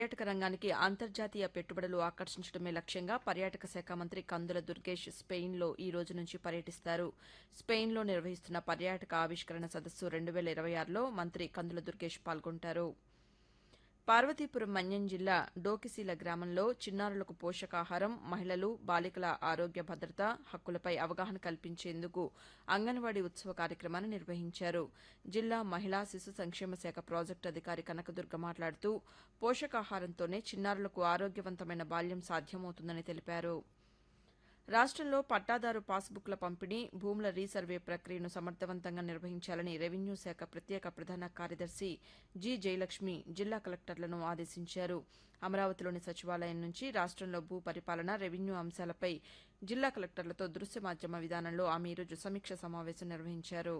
పర్యాటక రంగానికి అంతర్జాతీయ పెట్టుబడులు ఆకర్షించడమే లక్ష్యంగా పర్యాటక శాఖ మంత్రి కందుల దుర్గేష్ స్పెయిన్లో ఈ రోజు నుంచి పర్యటిస్తారు స్పెయిన్లో నిర్వహిస్తున్న పర్యాటక ఆవిష్కరణ సదస్సు రెండు వేల ఇరవై ఆరులో మంత్రి కందుల దుర్గేష్ పాల్గొంటారు పార్వతీపురం మన్యం జిల్లా డోకిసీల గ్రామంలో చిన్నారులకు పోషకాహారం మహిళలు బాలికల ఆరోగ్య భద్రత హక్కులపై అవగాహన కల్పించేందుకు అంగన్వాడీ ఉత్సవ కార్యక్రమాన్ని నిర్వహించారు జిల్లా మహిళా శిశు సంక్షేమ శాఖ ప్రాజెక్టు అధికారి కనకదుర్గ మాట్లాడుతూ పోషకాహారంతోనే చిన్నారులకు ఆరోగ్యవంతమైన బాల్యం సాధ్యమవుతుందని తెలిపారు రాష్టంలో పట్టాదారు పాస్బుక్ల పంపిణీ భూముల రీసర్వే ప్రక్రియను సమర్థవంతంగా నిర్వహించాలని రెవెన్యూ శాఖ ప్రత్యేక ప్రధాన కార్యదర్శి జి జయలక్ష్మి జిల్లా కలెక్టర్లను ఆదేశించారు అమరావతిలోని సచివాలయం నుంచి రాష్టంలో భూ పరిపాలన రెవెన్యూ అంశాలపై జిల్లా కలెక్టర్లతో దృశ్య మాధ్యమ విధానంలో ఆమె ఈరోజు సమీక్ష సమావేశం నిర్వహించారు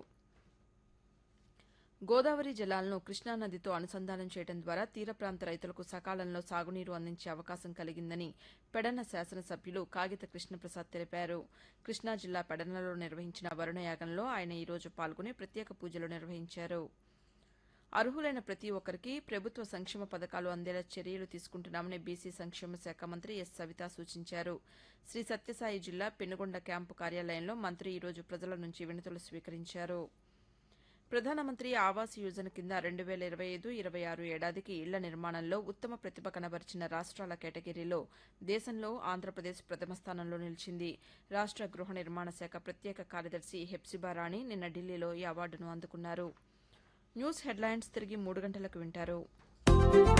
గోదావరి జలాలను కృష్ణానదితో అనుసంధానం చేయడం ద్వారా తీర ప్రాంత రైతులకు సకాలంలో సాగునీరు అందించే అవకాశం కలిగిందని పెడన శాసనసభ్యులు కాగిత కృష్ణప్రసాద్ తెలిపారు కృష్ణా జిల్లా పెడనలో నిర్వహించిన వరుణయాగంలో ఆయన ఈరోజు పాల్గొని ప్రత్యేక పూజలు నిర్వహించారు అర్హులైన ప్రతి ఒక్కరికి ప్రభుత్వ సంక్షేమ పథకాలు అందేలా చర్యలు తీసుకుంటున్నామని బీసీ సంక్షేమ శాఖ మంత్రి ఎస్ సవిత సూచించారు శ్రీ సత్యసాయి జిల్లా పెనుగొండ క్యాంపు కార్యాలయంలో మంత్రి ఈరోజు ప్రజల నుంచి వినతులు స్వీకరించారు ప్రధానమంత్రి ఆవాస్ యోజన కింద రెండు వేల ఇరవై ఐదు ఇరవై ఆరు ఏడాదికి ఇళ్ల నిర్మాణంలో ఉత్తమ ప్రతిభ కనబరిచిన రాష్ట్రాల కేటగిరీలో దేశంలో ఆంధ్రప్రదేశ్ ప్రథమ స్థానంలో నిలిచింది రాష్ట్ర గృహ నిర్మాణ శాఖ ప్రత్యేక కార్యదర్శి హెప్సిబా రాణి నిన్న ఢిల్లీలో ఈ అవార్డును అందుకున్నారు న్యూస్ హెడ్లైన్స్ తిరిగి మూడు గంటలకు వింటారు